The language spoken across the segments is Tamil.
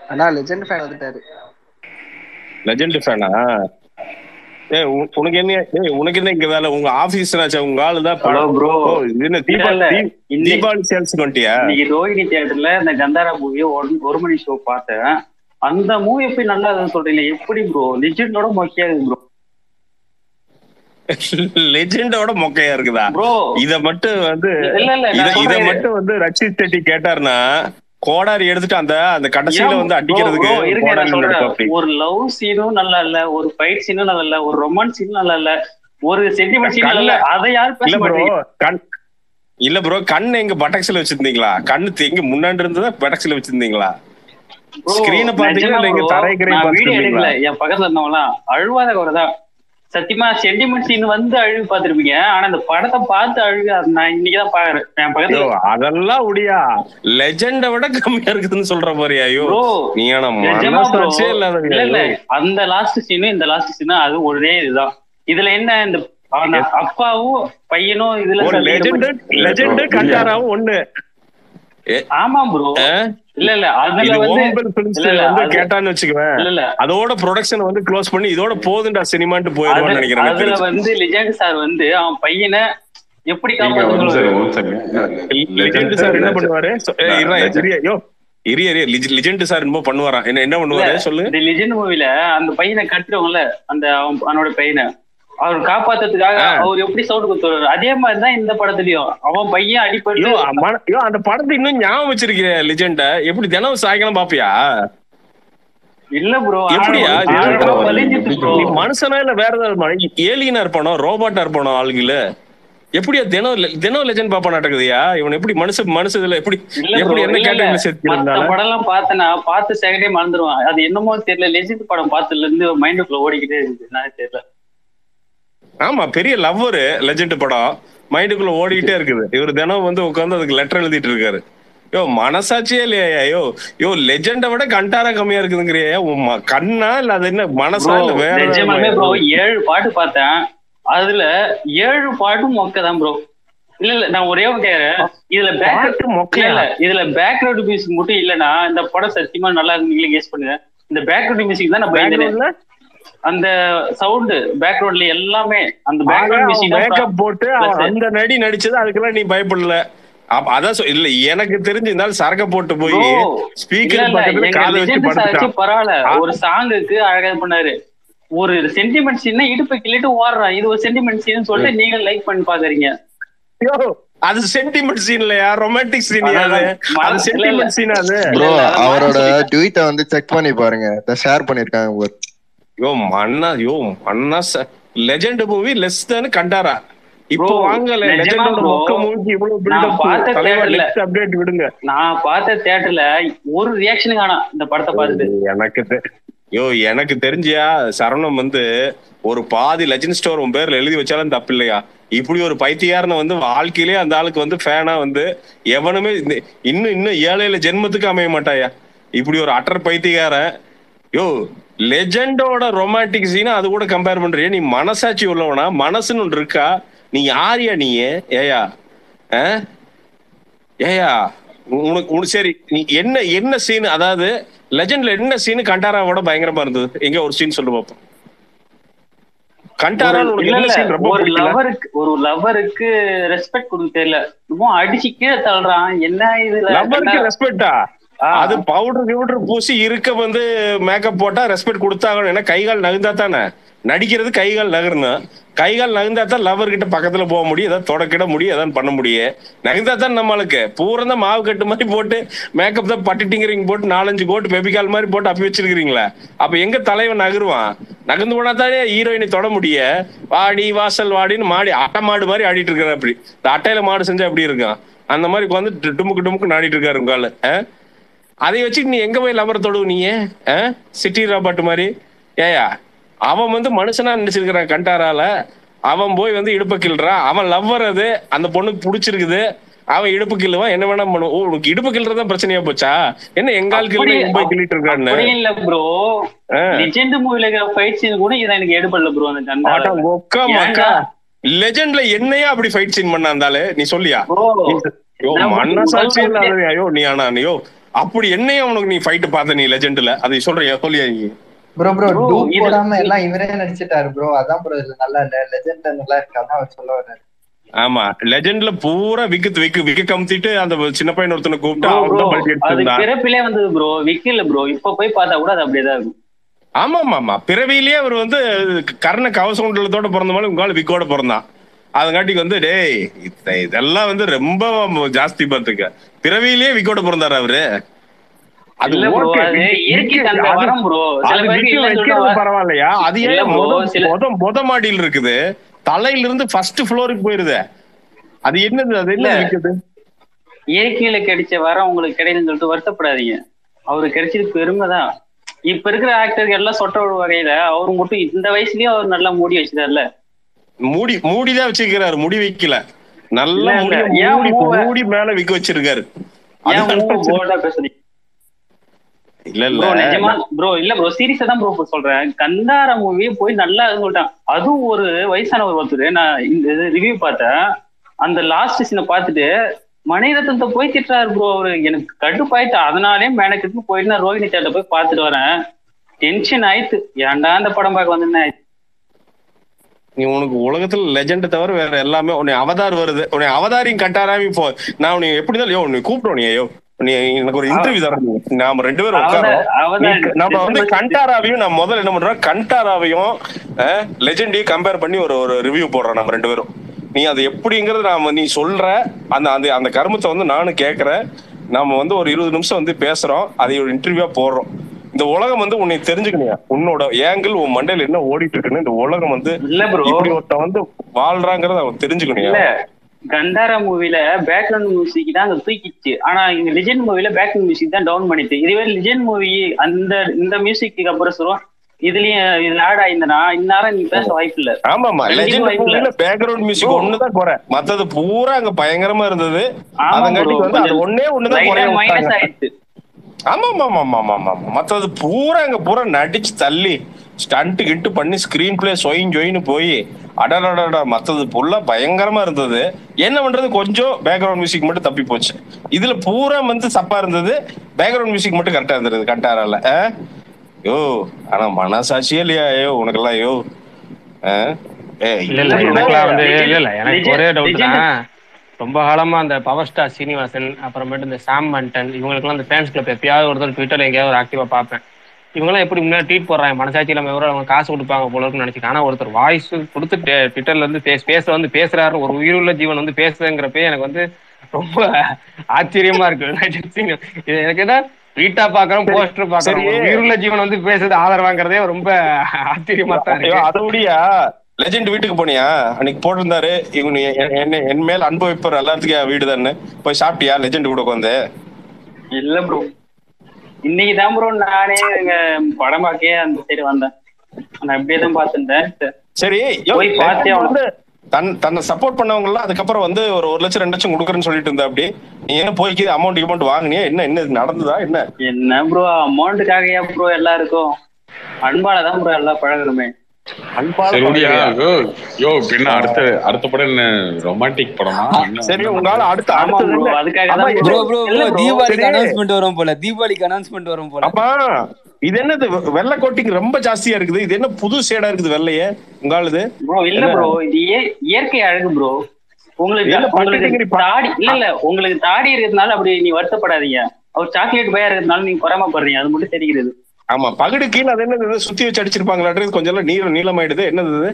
அண்ணா லெஜெண்ட் ஃபேன் வந்துட்டாரு லெஜெண்ட் ஃபேனா ஏய் உ- உனக்கு என்ன ஏய் உனக்கு என்ன இங்க வேலை உங்க ஆபீஸ்னாச்சா உங்க ஆளு தான் ஹலோ ப்ரோ ஓ இது என்ன தீபாவளி இல்ல, தீ- இன்னைக்கு- தீபாவளி சேல்ஸ் வந்துட்டியா இன்னைக்கு ரோஹிணி தியேட்டர்ல இந்த கந்தாரா மூவியை ஒரு மணி ஷோ பார்த்தேன் அந்த மூவி போய் நல்லா இருக்குன்னு சொல்றீங்க எப்படி ப்ரோ லிஜெண்டோட மொக்கையா இருக்கு ப்ரோ லெஜெண்டோட மொக்கையா இருக்குதா ப்ரோ இத மட்டும் வந்து இல்ல இல்ல இத நான் இத சொல்றேன் மட்டும் வந்து ரட்சித் செட்டி கேட்டாருன்னா கோடாரி எடுத்துட்டு அந்த அந்த கடைசியில ஏன் வந்து bro, அடிக்கிறதுக்கு bro, இருங்க நான் கோடாரி சொல்றேன். எடுப்பாப்படி. ஒரு லவ் சீனும் நல்லா இல்ல ஒரு ஃபைட் சீனும் நல்லா இல்ல ஒரு ரொமான்ஸ் சீனும் நல்லா இல்ல ஒரு சென்டிமெண்ட் சீன் இல்ல அதை யாரும் பேச இல்ல ப்ரோ மாட்டீங்க கண் இல்ல ப்ரோ கண் எங்க பட்டக்ஸ்ல வச்சிருந்தீங்களா கண்ணு எங்க முன்னாடி இருந்ததா பட்டக்ஸ்ல வச்சிருந்தீங்களா Bro, screen அ பாத்தீங்களா நிஜமா இல்ல இங்க bro, தரைக்கரை நான் பார்த்துட்டு வீடியோ எடுக்கல இருந்தீங்களா? என் பக்கத்துல இருந்தவங்களாம் அழுவாத குறைதான் சத்தியமா சென்டிமெண்ட் சீன் வந்து அழுவி பார்த்திருப்பீங்க ஆனா இந்த படத்தை பார்த்து அழுவி அது நான் இன்னைக்குதான் பாக்குறேன் என் ஐயோ, பக்கத்துல அதெல்லாம் உடியா லெஜெண்ட விட கம்மியா இருக்குதுன்னு சொல்ற மாதிரி ஐயோ ப்ரோ நீ ஆனா நிஜமா bro. மனசாட்சியே இல்லாதவங்க இல்ல இல்ல ஐயோ. அந்த லாஸ்ட் சீனும் இந்த லாஸ்ட் சீனும் அது ஒரே இதுதான் இதுல என்ன இந்த அவன அப்பாவும் பையனும் இதுல ஒரு லெஜெண்ட் சந்திக்கும் லெஜெண்ட் கண்டாராவும் ஒண்ணு ஆமா ப்ரோ ஆ? இல்ல இல்ல அதுல இது வந்து ஓம்பல் பிலிம்ஸ் இல்ல, இல்ல, வந்து அது- கேட்டான்னு வச்சுக்குவேன் இல்ல இல்ல அதோட ப்ரொடக்ஷன் வந்து க்ளோஸ் பண்ணி இதோட போதுண்டா சினிமான்ட்டு போயிருவான்னு அதுல- நினைக்கிறேன் எனக்கு அதுல தெரிஞ்சு. வந்து லிஜெண்ட் சார் வந்து அவன் பையனை எப்படி நீங்க ஒரு காப்பாத்து second, ஒரு second. லெஜெண்ட் சார் என்ன பண்ணுவாரு சொ- ஏய், இருடா, Legend. இரியா, யோ, இரியா, இரியா, லிஜ- லெஜெண்ட் சார் என்னமோ பண்ணுவாராம் என்ன என்ன பண்ணுவாரு சொல்லு இந்த லிஜெண்ட் மூவில அந்த பையனை கட்டுறவங்கல அந்த அவன் அவனோட பையனை அவர் காப்பாத்துறதுக்காக ஆ. அவர் எப்படி சவுண்ட் கொடுத்துருவாரு அதே மாதிரிதான் இந்த படத்துலயும் அவன் பையன் அடிப்பட்டு யோ மன- யோ, அந்த படத்தை இன்னும் ஞாபகம் வச்சிருக்கிற லிஜெண்ட எப்படி தினம் சாயங்காலம் பாப்பியா இல்ல ப்ரோ எப்படியா? இது பதிஞ்சிட்டு ப்ரோ நீ மனுஷனா இல்ல வேற ஏதாவது ஏலியனா இருப்பானோ ரோபோட்டா இருப்பானோ ஆளுங்கள எப்படியா தினம் le- தினம் லெஜெண்ட் பாப்பா நடக்குதுயா இவன் எப்படி மனுஷ மனுஷ இதுல எப்படி இல்ல bro, எப்படி என்ன இல்ல, இல்ல. கேட்டகரியில மத்த சேர்த்துருந்தாலும் படம் எல்லாம் பார்த்தனா பார்த்து செகண்டே மறந்துடுவான் அது என்னமோ தெரியல லெஜெண்ட் படம் பார்த்ததுல இருந்து மைண்டுக்குள்ள ஓடிக்கிட்டே இருக்கு நான் தெரியல ஆமா பெரிய லவ்வர் லெஜெண்ட் படம் மைண்டுக்குள்ள ஓடிக்கிட்டே இருக்குது இவர் தினம் வந்து உட்கார்ந்து அதுக்கு லெட்டர் எழுதிட்டு இருக்காரு யோ மனசாட்சியே இல்லையா யோ யோ லெஜெண்ட விட கண்டாரா கம்மியா இருக்குதுங்கிறியா உன் ம- கண்ணா இல்ல அது என்ன மனசா ப்ரோ இல்ல வேற நிஜமாலுமே ஏதாவது ப்ரோ ஏழு பாட்டு பார்த்தேன் அதுல ஏழு பாட்டும் மொக்க தான் ப்ரோ இல்ல இல்ல நான் ஒரே ஒன்று கேக்குறேன் இதுல பேக் பாட்டு இல்ல மொக்கையா இல்ல இதுல பேக்ரவுண்ட் மியூசிக் மட்டும் இல்லனா இந்த படம் சத்தியமா நல்லா இருக்கு நீங்களே கெஸ் பண்ணுங்க இந்த பேக்ரவுண்ட் மியூசிக் தான் நான் பயந்தேன் Backgroundல அந்த சவுண்ட் பேக்ரவுண்ட்ல எல்லாமே அந்த பேக்ரவுண்ட் மியூசிக் மேக்கப் போட்டு அவன் Plus- அந்த நடி நடிச்சது அதுக்கெல்லாம் நீ பயப்படல அப்ப அதான் சொ- இல்ல எனக்கு தெரிஞ்சு இருந்தாலும் சரக்க போட்டு போய் Bro, இல்ல ஸ்பீக்கர் இல்ல பக்கத்துல எங்க காதை வச்சு legend சாச்சு படுத்துட்டான் பரவாயில்ல ஆ. ஒரு சாங்குக்கு அழகா இது பண்ணாரு ஒரு சென்டிமெண்ட் சீன் இடுப்பை கிள்ளிட்டு ஓடுறான் இது ஒரு சென்டிமெண்ட் சீன் சொல்லிட்டு நீங்க லைக் பண்ணி பாக்குறீங்க ஐயோ, அது சென்டிமெண்ட் சீன் இல்லையா ரொமான்டிக் சீன் அது அதான், அது மனசு- இல்ல, சென்டிமெண்ட் இல்ல. சீன் அது ப்ரோ இல்ல, இல்ல, அவரோட மாத்தி ட்வீட்டை வந்து செக் பண்ணி பாருங்க ஷேர் பண்ணிருக்காங்க ஒரு யோ மண்ணா யோ மண்ணா லெஜெண்ட் மூவி லெஸ் தான் கண்டாரா இப்போ Bro, வாங்கல நிஜமா லெஜெண்டோட bro. மொக்க மூஞ்சி இவ்வளவு நான் பில்டப் பார்த்த தலைவர் theaterல- நெக்ஸ்ட் அப்டேட் விடுங்க நான் பார்த்த தியேட்டர்ல ஒரு ரியாக்ஷன் காணோம் இந்த படத்தை பார்த்துட்டு எனக்கு தெ- யோ எனக்கு தெரிஞ்சியா சரணம் வந்து ஒரு பாதி லெஜண்ட் ஸ்டோர் உன் பேர்ல எழுதி வச்சாலும் தப்பு இல்லையா இப்படி ஒரு பைத்தியாரனை வந்து வாழ்க்கையிலே அந்த ஆளுக்கு வந்து ஃபேனா வந்து எவனுமே இந்த- இன்னும் இன்னும் ஏழையில ஜென்மத்துக்கு அமைய மாட்டாயா இப்படி ஒரு அட்டர் பைத்தியக்காரன் யோ லெஜெண்டோட ரொமான்டிக் சீனை அது கூட கம்பேர் பண்றியா நீ மனசாட்சி உள்ளவனா மனசுன்னு ஒன்று இருக்கா நீ யாரியா நீ ஏயா ஆ? ஏயா உ- உனக்கு உனக்கு சரி நீ என்ன என்ன சீன் அதாவது லெஜெண்ட்ல என்ன சீன் கண்டாராவோட பயங்கரமா இருந்தது எங்க ஒரு சீன் சொல்லு பாப்போம் கண்டாரா ஒரு- உனக்கு இல்ல, என்ன இல்ல, சீன் ரொம்ப ஒரு பிடிக்கல லவருக்கு ஒரு லவருக்கு ரெஸ்பெக்ட் கொடுக்க தெரியல ரொம்ப அடிச்சு கீழே தள்ளுறான் என்ன இதுல லவ்வருக்கு ரெஸ்பெக்டா ஆ. அது பவுடர் கிவுடர் பூசி இருக்க வந்து மேக்கப் போட்டா ரெஸ்பெக்ட் கொடுத்தாகணும் ஏன்னா கைகால் நகுந்தா தானே நடிக்கிறது கைகால் நகரணும் கைகால் நகுந்தா தான் லவர் கிட்ட பக்கத்துல போக முடியும் ஏதாவது தொடக்கிட முடியும் ஏதாவது பண்ண முடியும் நகுந்தா தான் நம்மளுக்கு பூரா தான் மாவு கட்டு மாதிரி போட்டு மேக்கப் தான் பட்டு டிங்கரிங் போட்டு நாலஞ்சு கோட்டு பெபிகால் மாதிரி போட்டு அப்பி வச்சிருக்கீங்களா அப்ப எங்க தலைவன் நகருவான் நகர்ந்து போனா தானே ஹீரோயினை தொட முடிய வாடி வாசல் வாடின்னு மாடி அட்டை மாடு மாதிரி ஆடிட்டு இருக்காரு அப்படி இந்த அட்டையில மாடு செஞ்சா அப்படி இருக்கும் அந்த மாதிரி உட்காந்து டுமுக்கு டுமுக்கு ஆடிட்டு இருக்காரு உங்கால அதை வச்சுட்டு நீ எங்க போய் லவர் தொடுவு நீ சிட்டி ராபாட் மாதிரி ஏயா அவன் வந்து மனுஷனா நினைச்சிருக்கிறான் கண்டாரால அவன் போய் வந்து இடுப்ப கிள்றான் அவன் லவ்வர் அது அந்த பொண்ணுக்கு பிடிச்சிருக்குது அவன் இடுப்பு கிள்ளுவான் என்ன வேணா பண்ணுவான் ஓ உனக்கு இடுப்பு கிள்றதான் பிரச்சனையா போச்சா என்ன எங்கால் கிள்ள அப்படி- போய் கிள்ளிட்டு இருக்கான்னு அப்படி இல்ல ப்ரோ ஆ. லிஜெண்ட் மூவில இருக்கிற ஃபைட் சீன் கூட இதை எனக்கு எடுபடல ப்ரோ அந்த ஆட்டா, கண்டால ஒக்கா மக்கா லெஜெண்ட்ல என்னையா அப்படி ஃபைட் சீன் பண்ண இருந்தாலே நீ சொல்லியா ப்ரோ யோ நான் மண்ண முதல் சாட்சி வாட்டி- இல்லாதவே ஐயோ நீ ஆனா நீயோ அப்படி என்னையும் அவனுக்கு நீ ஃபைட் பார்த்த நீ லெஜெண்ட்ல அதை சொல்றியா சொல்லியா நீ ப்ரோ ப்ரோ Bro, டூப் இது- போடாம எல்லாம் இவரே நடிச்சிட்டாரு ப்ரோ அதான் ப்ரோ இது நல்லா இல்ல லெஜெண்ட் நல்லா இருக்கு அதான் அவர் சொல்ல வர்றாரு ஆமா லெஜெண்ட்ல பூரா விக்கு விக்கு விக்கு கமுத்திட்டு அந்த சின்ன பையன் ஒருத்தனை கூப்பிட்டு Bro, அவன் bro, தான் பல்ட்டி அது எடுத்திருந்தான் பிறப்பிலே வந்தது ப்ரோ விக்கல ப்ரோ இப்ப போய் பார்த்தா கூட அது அப்படியேதான் இருக்கும் ஆமா ஆமா ஆமா பிறவியிலேயே அவர் வந்து கர்ண கவசகுண்டலத்தோட பிறந்த மாதிரி உங்களால விக்கோட பிறந்தான் அதுங்காட்டிக்கு வந்து டேய் இத- இதெல்லாம் வந்து ரொம்ப ஜாஸ்தி பார்த்துக்க பிறவியிலேயே விக்கோட பிறந்தாரு அவரு அது இல்ல ப்ரோ okay. அது விக்கி- இயற்கை விக்கி- தன்மை அது- வரும் ப்ரோ சில அது பேருக்கு விக்கி இல்ல வைக்கிறது சொல்லுவா பரவாயில்லையா அது இல்ல ஏன் bro, மொத- சில- மொத மொத மாடியில் இருக்குது தலையில இருந்து ஃபர்ஸ்ட் ஃப்ளோருக்கு போயிருது அது என்னது அது என்ன இல்ல. இருக்குது இயற்கையில கிடைச்ச வரம் உங்களுக்கு கிடைக்குதுன்னு சொல்லிட்டு வருத்தப்படாதீங்க அவருக்கு கிடைச்சது பெருமை தான் இப்ப இருக்கிற ஆக்டருக்கு எல்லாம் சொட்ட விடு வகையில அவரு மட்டும் இந்த வயசுலயும் அவர் நல்லா மூடி வச்சுட்டார்ல மூடி மூடிதான் வச்சிருக்கிறாரு முடி வைக்கல நல்ல இல்ல, இல்ல. முடி ஏன் மூடி மூவ- மூடி மேல விக்க வச்சிருக்காரு ஏன் அதுதான் போல்டா பேசுறீங்க இல்ல ப்ரோ இல்ல நிஜமா ப்ரோ இல்ல ப்ரோ சீரியஸா தான் ப்ரோ சொல்றேன் கந்தார மூவி போய் நல்லா சொல்லிட்டான் அதுவும் ஒரு வயசான ஒரு ஒருத்தர் நான் இந்த ரிவ்யூ பார்த்தேன் அந்த லாஸ்ட் சீனை பார்த்துட்டு மணிரத்னத்தை போய் திட்டுறாரு ப்ரோ அவரு எனக்கு கடுப்பாயிட்டு அதனாலே மேனக்கு போயிட்டு நான் ரோஹிணி தேட்டை போய் பார்த்துட்டு வரேன் டென்ஷன் ஆயிட்டு ஏன்டா அந்த படம் பார்க்க வந்தேன்னு நீ உனக்கு உலகத்துல லெஜெண்ட் தவிர வேற எல்லாமே உன்னை அவதார் வருது உன்னை அவதாரியும் கட்டாராமி போ நான் உன்னை எப்படி தான் யோ உன்னை கூப்பிடுவோம் நீ ஐயோ நீ எனக்கு ஒரு இன்டர்வியூ தரேன் நீ. நாம ரெண்டு பேரும் உட்காரோம் அவதான் நீ- நம்ம வந்து கண்டாராவையும் நம்ம முதல்ல என்ன பண்றோம் கண்டாராவையும் லெஜெண்டையும் கம்பேர் பண்ணி ஒரு ஒரு ரிவ்யூ போடுறோம் நம்ம ரெண்டு பேரும் நீ அது எப்படிங்கறது நாம நீ சொல்ற அந்த அந்த அந்த கருமத்தை வந்து நானும் கேட்கறேன் நாம வந்து ஒரு இருபது நிமிஷம் வந்து பேசுறோம் அதை ஒரு இன்டர்வியூவா போடுறோம் இந்த உலகம் வந்து உன்னை தெரிஞ்சுக்கணும் உன்னோட ஏங்கிள் உன் மண்டையில என்ன ஓடிட்டு இருக்குன்னு இந்த உலகம் வந்து இல்ல ப்ரோ இப்படி ஒருத்தன் வந்து வாழ்றாங்கறத அவன் தெரிஞ்சுக்கணும் இல்ல கண்டாரா மூவில பேக்ரவுண்ட் மியூசிக் தான் அங்க தூக்கிச்சு ஆனா இங்க லிஜெண்ட் மூவில பேக்ரவுண்ட் மியூசிக் தான் டவுன் பண்ணிட்டு இதுவே லிஜெண்ட் மூவி அந்த இந்த மியூசிக்கு அப்புறம் சொல்லுவோம் இதுலயும் இதுல ஆட் ஆயிருந்தனா இந்நேரம் நீ பேச வாய்ப்பு இல்ல ஆமாமா கண்டிப்பா லெஜெண்ட் இல்ல. மூவில பேக்ரவுண்ட் மியூசிக் Bro. ஒண்ணுதான் குறை மத்தது பூரா அங்க பயங்கரமா இருந்தது ஆமா அதங்காட்டி bro, வந்து அது கொஞ்சம் ஒண்ணே ஒண்ணுதான் லைட்டா குறைய மைனஸ் விட்டாங்க ஆயிடுச்சு ஆமா ஆமா ஆமா ஆமா ஆமா ஆமா மத்தது பூரா அங்க பூரா நடிச்சு தள்ளி ஸ்டண்ட் கிட்டு பண்ணி ஸ்கிரீன் பிளே சொயின் ஜொயின்னு போய் அடடடடா மத்தது ஃபுல்லா பயங்கரமா இருந்தது என்ன பண்றது கொஞ்சம் பேக்ரவுண்ட் மியூசிக் மட்டும் தப்பி போச்சு இதுல பூரா வந்து சப்பா இருந்தது பேக்ரவுண்ட் மியூசிக் மட்டும் கரெக்டா இருந்தது கண்டாரால யோ ஆனா மனசாட்சியே இல்லையா ஐயோ உனக்கெல்லாம் யோ ஆ? ஏய், இல்ல இல்ல இல்ல, எனக்குலாம் வந்து legend- இல்ல இல்ல எனக்கு legend- ஒரே டவுட் legend- தான் ரொம்ப காலமா அந்த பவர் ஸ்டார் சீனிவாசன் அப்புறமேட்டு இந்த சாம் மண்டன் இவங்களுக்குலாம் இந்த ஃபேன்ஸ் கிளப் எப்பயாவது ஒருத்தர் ட்விட்டர்ல எங்கேயாவது ஒரு ஆக்டிவா பார்ப்பேன் இவங்கெல்லாம் எப்படி முன்னாடி ட்வீட் போடுறாங்க மனசாட்சி இல்லாம எவ்வளவு அவங்க காசு கொடுப்பாங்க போல இருக்குன்னு நினைச்சிக்க ஆனா ஒருத்தர் வாய்ஸ் கொடுத்து டே- ட்விட்டர்ல இருந்து பேச பேச வந்து பேசுறாரு ஒரு உயிருள்ள ஜீவன் வந்து பேசுறங்கிறப்ப எனக்கு வந்து ரொம்ப ஆச்சரியமா இருக்கு இது எனக்கு என்ன ட்வீட்டா பாக்குறோம் போஸ்டர் பாக்குறோம் சரி. ஒரு உயிருள்ள ஜீவன் வந்து பேசுறது ஆதரவாங்கிறதே ரொம்ப ஆச்சரியமா தான் ஐயோ, இருக்கு அதை விடியா லெஜெண்ட் வீட்டுக்கு போனியா அன்னைக்கு போட்டிருந்தாரு இவனு எ- என்ன என் மேல் அன்பு வைப்பர் எல்லாத்துக்கும் வீடு தானே போய் சாப்பிட்டியா லெஜெண்ட் கூட உட்காந்து இல்ல ப்ரோ இன்னைக்கு தான் ப்ரோ நானே இங்க படம் பார்க்கவே அந்த சைடு வந்தேன் நான் அப்படியே தான் பார்த்துட்டேன் சரி யோ, போய் பார்த்தே legend ஆகணும். வந்து தன் தன்னை சப்போர்ட் பண்ணவங்க எல்லாம் அதுக்கப்புறம் வந்து ஒரு ஒரு லட்சம் ரெண்டு லட்சம் கொடுக்குறேன்னு சொல்லிட்டு இருந்தா அப்படி நீ என்ன போய்க்கு அமௌண்ட் அமௌண்ட் வாங்கினியா என்ன என்ன இது நடந்ததா என்ன என்ன ப்ரோ அமௌண்ட்டுக்காகயா ப்ரோ எல்லாருக்கும் அன்பால தான் ப்ரோ எல்லாம் பழகுறோமே அன்பால சரி விடியா பழகுறியா? யோ யோ பின்ன அடுத்த அடுத்த படம் என்ன ரொமான்டிக் படமா என்ன- சரி உங்களால அடுத்த ஆமா அடுத்தது ப்ரோ என்ன? அதுக்காக ஆமா, தான் இது- ப்ரோ ப்ரோ இல்ல ப்ரோ bro, தீபாவளிக்கு சரி. அனௌன்ஸ்மெண்ட் வரும் போல தீபாவளிக்கு அனௌன்ஸ்மெண்ட் வரும் போல அப்பா இது என்னது வெள்ளை கோட்டிங் ரொம்ப ஜாஸ்தியா இருக்குது இது என்ன புது ஷேடா இருக்குது வெள்ளையே உங்களுது ப்ரோ இல்ல ப்ரோ இது இய- இயற்கை அழகு ப்ரோ உங்களுக்கு இல்ல, உங்களுக்கு பக்கத்துக்கு பா- தாடி இல்ல இல்ல உங்களுக்கு தாடி இருக்கிறதுனால அப்படி நீ வருத்தப்படாதீங்க அவர் சாக்லேட் பையா இருக்கிறதுனால நீங்க பொறாமப்படுறீங்க அது மட்டும் தெரிகிறது ஆமா பகடு கீழே அது என்னது சுத்தி வச்சு அடிச்சிருப்பாங்களாட்டு கொஞ்சம் எல்லாம் நீளம் நீளமாயிடுது என்னது இது?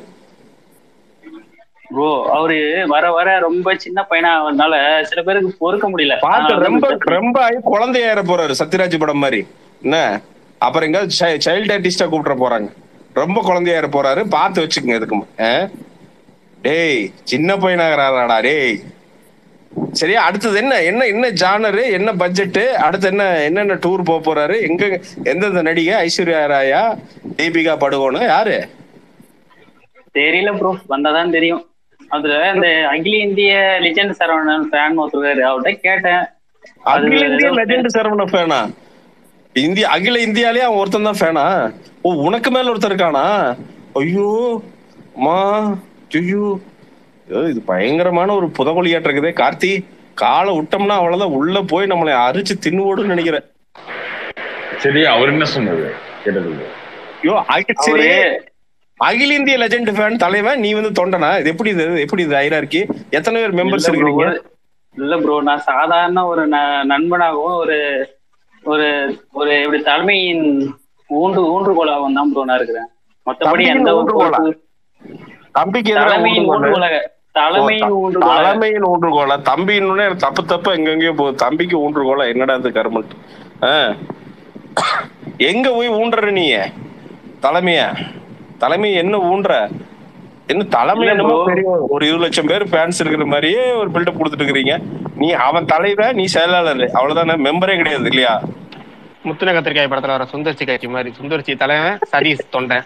ப்ரோ அவரு வர வர ரொம்ப சின்ன பையனா ஆனதுனால சில பேருக்கு பொறுக்க முடியல பார்த்து அதனால ரொம்ப வந்து ரொம்ப ஆகி குழந்தையாயிர போறாரு சத்யராஜ் படம் மாதிரி என்ன அப்புறம் எங்க சைல்டு ஆர்டிஸ்டா கூப்பிட போறாங்க ரொம்ப குழந்தையாயிர போறாரு பார்த்து வச்சுக்கோங்க இதுக்கு ஆ? டேய் சின்ன பையனாகிறாடா டேய் சரியா அடுத்தது என்ன என்ன என்ன ஜானரு என்ன பட்ஜெட் அடுத்து என்ன என்னென்ன டூர் போக போறாரு எங்க எந்தெந்த நடிகை ஐஸ்வர்யா ராயா தீபிகா படுகோனு யாரு தெரியல ப்ரோ வந்தாதான் தெரியும் அதுல இந்த அகில இந்திய லிஜெண்ட் சரவணன் ஃபேன் ஒருத்தர் அவர்கிட்ட கேட்டேன் அது அகில இந்திய ஏதோ- லெஜெண்ட் சரவண ஃபேனா இந்திய அகில இந்தியாலயே அவன் ஒருத்தன் தான் ஃபேனா ஓ உனக்கு மேல ஒருத்தர் இருக்கானா ஐயோ மா ஐயோ ஐயோ, இது பயங்கரமான ஒரு புதகொலியாட்டு இருக்குதே கார்த்தி காலை விட்டோம்னா அவ்வளவுதான் உள்ள போய் நம்மளை அரிச்சு தின்னுவோடுன்னு நினைக்கிறேன் சரி அவர் என்ன சொன்னது கேட்டது ஐயோ அக- சரி அவரு அகில இந்திய லெஜெண்ட் ஃபேன் தலைவன் நீ வந்து தொண்டனா இது எப்படி இது எப்படி இது ஐரார்கி எத்தனை பேர் மெம்பர்ஸ் இல்ல bro, இருக்கிறீங்க இல்ல ப்ரோ நான் சாதாரண ஒரு ந- நண்பனாகவும் ஒரு ஒரு ஒரு இப்படி தலைமையின் ஊன்று ஊன்றுகோலாகவும் தான் ப்ரோ நான் இருக்கிறேன் மத்தபடி தம்பியின் எந்த ஒரு ஊன்றுகோலா? பொறுப்பு- தம்பிக்கு எதிராக தலைமையின் ஊன்றுகோல். ஊன்றுகோலாக தலைமையின் ஊன்றுகோலாக தலைமையின் ஊன்றுகோலா தம்பின்னு எனக்கு தப்பு தப்பு எங்கெங்கயோ போகுது தம்பிக்கு ஊன்றுகோலா என்னடா இது கருமன்ட்டு ஆ. எங்க போய் ஊன்ற நீ தலைமைய தலைமை என்ன ஊன்ற என்ன தலைமை இல்ல என்னமோ bro. பெரிய ஒரு இருபது லட்சம் பேர் ஃபேன்ஸ் இருக்கிற மாதிரியே ஒரு பில்டப் கொடுத்துட்டு இருக்கிறீங்க நீ அவன் தலைவர் நீ செயலாளர் அவ்வளவுதானே மெம்பரே கிடையாது இல்லையா முத்துன கத்திரிக்காய் படத்துல வர சுந்தர்ச்சி காட்சி மாதிரி சுந்தர்ச்சி தலைவன் சதீஷ் தொண்டன்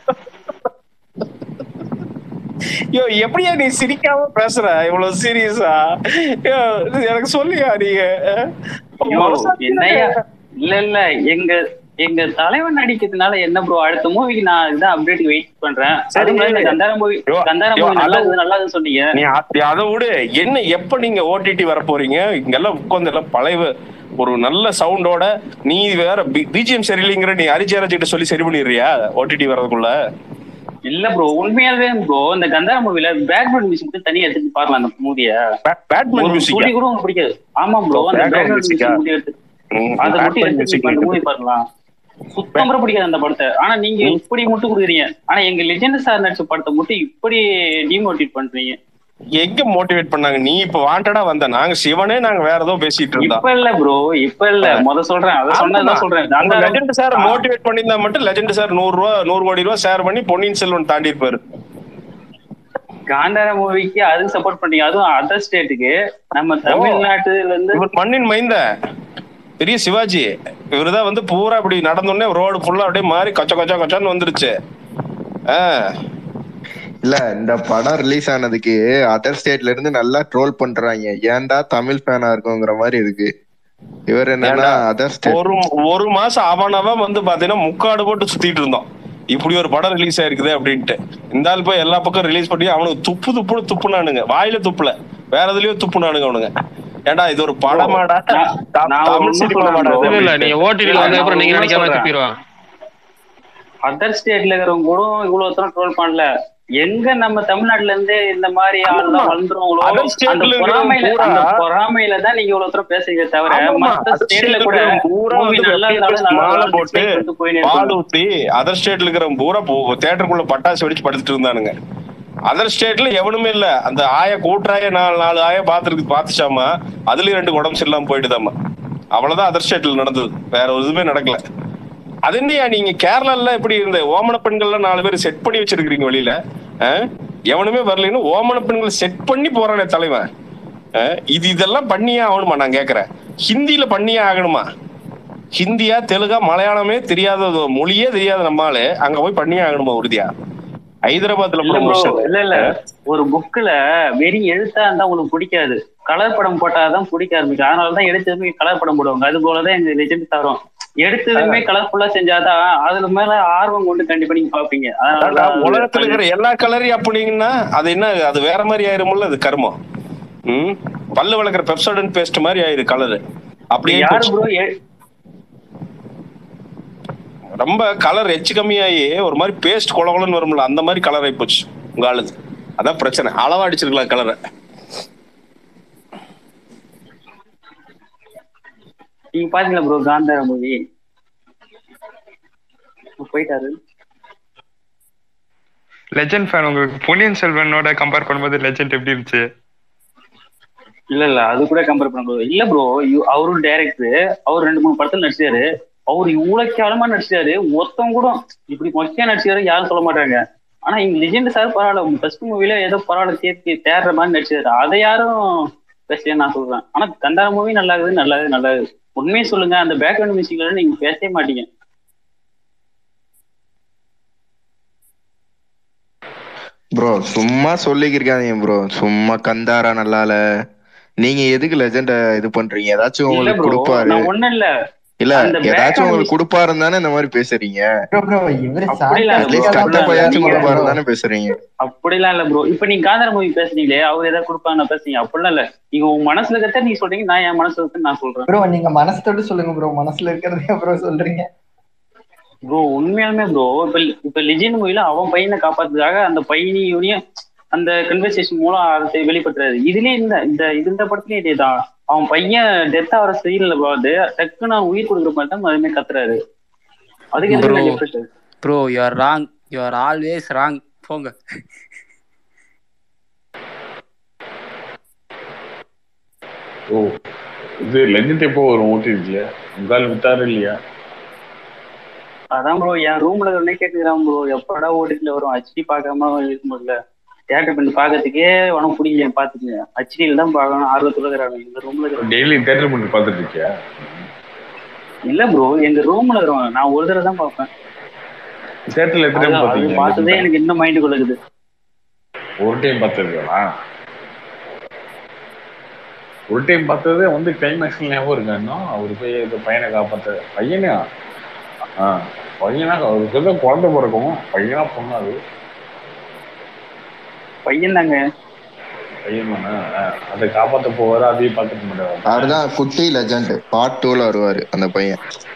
ஐயோ எப்படியா நீ சிரிக்காம பேசுற இவ்வளவு சீரியஸா எனக்கு சொல்லியா நீங்க ஐயோ, என்னய்யா இல்ல இல்ல எங்க எங்க தலைவன் நடிக்கிறதுனால என்ன ப்ரோ அடுத்த மூவிக்கு நான் இதான் அப்டேட் வெயிட் பண்றேன் சரி. அது மாதிரி இந்த கந்தார மூவி ஐயோ, கந்தார ஐயோ, மூவி நல்லா அதான் இருக்குது நல்லா இருக்குன்னு சொன்னீங்க நீ அ- அதை விடு என்ன எப்ப நீங்க ஓடிடி வர போறீங்க இங்கெல்லாம் உட்கார்ந்து எல்லாம் பழைய ஒரு நல்ல சவுண்டோட நீ வேற பிஜிஎம் சரியில்லைங்கிற நீ அரிச்சாராஜ் கிட்ட சொல்லி சரி பண்ணிடுறியா ஓடிடி வர்றதுக்குள்ள இல்ல ப்ரோ உண்மையாவே ப்ரோ இந்த கந்தார மூவில பேக்ரவுண்ட் மியூசிக் மட்டும் தனியா எடுத்து பாக்கலாம் அந்த மூவிய பேட்மேன் ஒரு மியூசிக் துளி கூட உங்களுக்கு பிடிக்காது ஆமா ப்ரோ அந்த Background பேக்ரவுண்ட் music-ஆ? மியூசிக் மட்டும் எடுத்து அதை மட்டும் எடுத்து அந்த மூவி பாக்கலாம் சுத்தம் கூட பிடிக்காது அந்த படத்தை ஆனா நீங்க இப்படி மட்டும் கொடுக்குறீங்க ஆனா எங்க லெஜெண்ட் சார் நடிச்ச படத்தை மட்டும் இப்படி டிமோட்டிவேட் பண்றீங்க எங்க மோட்டிவேட் பண்ணாங்க நீ இப்ப வாண்டடா வந்த நாங்க சிவனே நாங்க வேற ஏதோ பேசிட்டு இருந்தோம் இப்ப இல்ல ப்ரோ இப்ப இல்ல முத சொல்றேன் அதை சொன்னதான் சொல்றேன் கந்தார- லெஜெண்ட் சார் மோட்டிவேட் பண்ணியிருந்தா மட்டும் லெஜெண்ட் சார் நூறு ரூபா நூறு கோடி ரூபா ஷேர் பண்ணி பொன்னியின் செல்வன் தாண்டி இருப்பாரு காந்தார மூவிக்கு அதுக்கு சப்போர்ட் பண்றீங்க அதுவும் அதர் ஸ்டேட்டுக்கு நம்ம தமிழ்நாட்டுல இருந்து இவர் மண்ணின் மைந்த பெரிய சிவாஜி இவருதான் வந்து பூரா இப்படி நடந்தோடனே ரோடு ஃபுல்லா அப்படியே மாறி கொச்ச கொச்ச கொச்சான்னு வந்துருச்சு ஆ. இல்ல இந்த படம் ரிலீஸ் ஆனதுக்கு அதர் ஸ்டேட்ல இருந்து நல்லா ட்ரோல் பண்றாங்க ஏன்டா தமிழ் ஃபேனா இருக்குங்கிற மாதிரி இருக்கு இவர் என்னன்னா ஏன்டா? அதர் ஸ்டேட் ஒரு ஒரு மாசம் அவனவன் வந்து பாத்தீங்கன்னா முக்காடு போட்டு சுத்திட்டு இருந்தோம் இப்படி ஒரு படம் ரிலீஸ் ஆயிருக்குது அப்படின்ட்டு இந்த ஆள் போய் எல்லா பக்கம் ரிலீஸ் பண்ணி அவனுக்கு துப்பு துப்புன்னு துப்புனானுங்க வாயில துப்புல வேற எதுலயோ துப்புனானுங்க அவனுங்க ஏன்டா இது ஒரு படமாடா நான்- த- நான் ஒரு தமிழ் உண்மை சினிமாவாடா சொல்றேன் இது இல்ல இல்ல அப்படின்ட்டு. நீங்க ஓடிடில வந்த அப்புறம் நீங்க நான் நினைக்கிற மாதிரி சொல்றேன். துப்பிடுவான் அதர் ஸ்டேட்ல இருக்கிறவங்க கூட இவ்வளவு தூரம் ட்ரோல் பண்ணல எங்க நம்ம தமிழ்நாட்டுல இருந்து இந்த மாதிரி ஆள்லாம் வளர்ந்துருவாங்களோ Other state அந்த ல இருக்கிறவங்க பொறாமையில பூரா- அந்த பொறாமையில தான் நீங்க இவ்வளவு தூரம் பேசுறீங்க தவிர ஆமாமா, மத்த other ஸ்டேட்ல state ல கூட இருக்கிறவங்க பூரா மூவி வந்து நல்லா வெட்டி இருந்தாலும் நல்லா மாலை இருந்தாலும் போட்டு, dislike பண்ணிட்டு போயினே பால் இருப்பாங்க. ஊத்தி அதர் ஸ்டேட்ல இருக்கிற பூரா தேட்டருக்குள்ள பட்டாசு வெடிச்சு படுத்துட்டு இருந்தானுங்க அதர் ஸ்டேட்ல எவனுமே இல்ல அந்த ஆய கூட்டுறாய நாலு நாலு ஆய பாத்துருக்கு பாத்துச்சாமா அதுலயும் ரெண்டு உடம்பு சரியில்லாம போயிட்டுதாம்மா அவ்வளவுதான் அதர் ஸ்டேட்ல நடந்தது வேற ஒரு இதுவுமே நடக்கல அது என்னையா நீங்க கேரளால இப்படி இந்த ஓமன பெண்கள்லாம் நாலு பேர் செட் பண்ணி வச்சிருக்கீங்க வெளியில ஆ? எவனுமே வரலைன்னு ஓமன பெண்கள் செட் பண்ணி போறானே தலைவன் ஆ? இது இதெல்லாம் பண்ணியே ஆகணுமா நான் கேக்குறேன் ஹிந்தியில பண்ணியே ஆகணுமா ஹிந்தியா தெலுங்கா மலையாளமே தெரியாத ஒரு மொழியே தெரியாத நம்மால அங்க போய் பண்ணியே ஆகணுமா உறுதியா ஹைதராபாத்ல இல்ல bro, ப்ரொமோஷன் இல்ல இல்ல ஒரு புக்ல வெறும் எழுத்தா இருந்தா உங்களுக்கு பிடிக்காது கலர் படம் போட்டாதான் பிடிக்க ஆரம்பிக்கும் அதனாலதான் எடுத்ததுமே கலர் படம் போடுவாங்க அது போலதான் எங்க லெஜெண்ட் தரும் எடுத்ததுமே கலர்ஃபுல்லா செஞ்சாதான் அதுல மேல ஆர்வம் கொண்டு கண்டிப்பா நீங்க பாப்பீங்க அதனாலதான் உலகத்துல இருக்கிற எல்லா கலரையும் அப்படிங்கன்னா அது என்ன அது வேற மாதிரி ஆயிரும்ல அது கர்மம் ம் பல்லு வளர்க்குற பெப்சோடன் பேஸ்ட் மாதிரி ஆயிரு கலரு அப்படியே யாரு ப்ரோ ரொம்ப கலர் எச்சு கம்மியாகி ஒரு மாதிரி பேஸ்ட் குளகுலன்னு வரும்ல அந்த மாதிரி கலர் ஆகி போச்சு உங்க ஆளுது அதான் பிரச்சனை அளவா அடிச்சிருக்கலாம் கலரை நீங்க பாத்தீங்களா ப்ரோ காந்தார மூவி போயிட்டாரு லெஜெண்ட் ஃபேன் உங்களுக்கு பொன்னியின் செல்வனோட கம்பேர் பண்ணும்போது லெஜெண்ட் எப்படி இருந்துச்சு இல்ல இல்ல அது கூட கம்பேர் பண்ண ப்ரோ இல்ல ப்ரோ அவரும் டைரக்டர் அவர் ரெண்டு மூணு படத்துல நடிச்சாரு அவர் இவ்வளவு கேவலமா நடிச்சாரு ஒருத்தவங்க கூட இப்படி மொக்கையா நடிச்சாரு யாரும் சொல்ல மாட்டாங்க ஆனா இங்க லெஜெண்ட் சார் பரவாயில்ல ஃபர்ஸ்ட் மூவில ஏதோ பரவாயில்ல சேர்த்து தேடுற மாதிரி நடிச்சாரு அதை யாரும் பேசல நான் சொல்றேன் ஆனா கந்தார மூவி நல்லா இருக்குது நல்லா இருக்குது நல்லா இருக்குது உண்மையை சொல்லுங்க அந்த பேக்ரவுண்ட் மியூசிக்ல நீங்க பேசவே மாட்டீங்க ப்ரோ சும்மா சொல்லிக்கிருக்காதீங்க ப்ரோ சும்மா கந்தாரா நல்லால நீங்க எதுக்கு லெஜெண்ட இது பண்றீங்க ஏதாச்சும் இல்ல உங்களுக்கு ப்ரோ கொடுப்பாரு நான் ஒண்ணும் இல்ல இல்ல அந்த ஏதாச்சும் background உங்களுக்கு கொடுப்பாருன்னு தானே இந்த மாதிரி பேசுறீங்க ப்ரோ ப்ரோ இவரு அப்படி இல்ல அட்லீஸ்ட் bro, கட்ட அப்படிலாம் பையாச்சும் இல்ல. கொடுப்பாருன்னு தானே பேசுறீங்க அப்படிலாம் இல்ல ப்ரோ இப்ப நீங்க காந்தார மூவி பேசுனீங்களே அவர் ஏதாவது கொடுப்பாங்க பேசுறீங்க அப்படிலாம் இல்ல நீங்க உங்க மனசுல இருக்கிறத நீங்க சொல்றீங்க நான் என் மனசுல இருக்கிறத நான் சொல்றேன் ப்ரோ நீங்க மனசோட சொல்லுங்க ப்ரோ மனசுல இருக்கிறதே ப்ரோ சொல்றீங்க ப்ரோ உண்மையாலுமே ப்ரோ இப்ப இப்ப லிஜின் மூவில அவன் பையனை காப்பாத்துறதுக்காக அந்த பையனையும் அந்த கன்வர்சேஷன் மூலம் அதை வெளிப்படுத்துறாரு இதுலயே இந்த இந்த இது இந்த படத்துலயும் இதேதான் அவன் பையன் டெத் ஆகிற சீன்ல பார்த்து டக்குன்னு அவன் உயிர் கொடுக்குற மாதிரி தான் அதுமே கத்துறாரு அதுக்கு Bro. எதுக்கு different bro you are wrong you are always wrong போங்க ஓ இது லெஜண்ட் எப்போ வரும் ஓட்டிருச்சுல உங்கால் வித்தாரு இல்லையா அதான் ப்ரோ என் ரூம்ல உடனே கேட்டுக்கிறான் ப்ரோ எப்படா ஓடிட்டுல வரும் ஹச்டி பார்க்காம இருக்க முடியல தியேட்டர் பண்ணி பார்க்கறதுக்கே உனக்கு பிடிக்கல பாத்துக்கங்க ஹச்டியில் தான் பார்க்கணும் ஆர்வத்துல இருக்கிறாங்க எங்க ரூம்ல இருக்கிறாங்க டெய்லி தேட்டர் பண்ணி பார்த்துட்டு இருக்கியா இல்ல ப்ரோ எங்க ரூம்ல இருக்கிறவங்க நான் ஒரு தடவை தான் பார்ப்பேன் தேட்டர்ல எத்தனை அது- டைம் அது பார்த்ததே பார்த்தீங்க எனக்கு இன்னும் மைண்டுக்குள்ள இருக்குது ஒரு டைம் பார்த்ததுங்களா ஒரு டைம் பார்த்தது வந்து கிளைமேக்ஸ் ஞாபகம் இருக்கு இன்னும் அவர் போய் இந்த பையனை காப்பாத்த பையனா ஆ பையனா அவருக்கு வந்து குழந்தை பிறக்கும் பையனா பொண்ணா அது பையன் தாங்க பையன் தானே ஆ, அதை காப்பாத்த போவாரு அதையும் பார்த்துக்க மாட்டாரு அவர்தான் குட்டி லெஜண்ட் பார்ட் டூல வருவாரு அந்த பையன்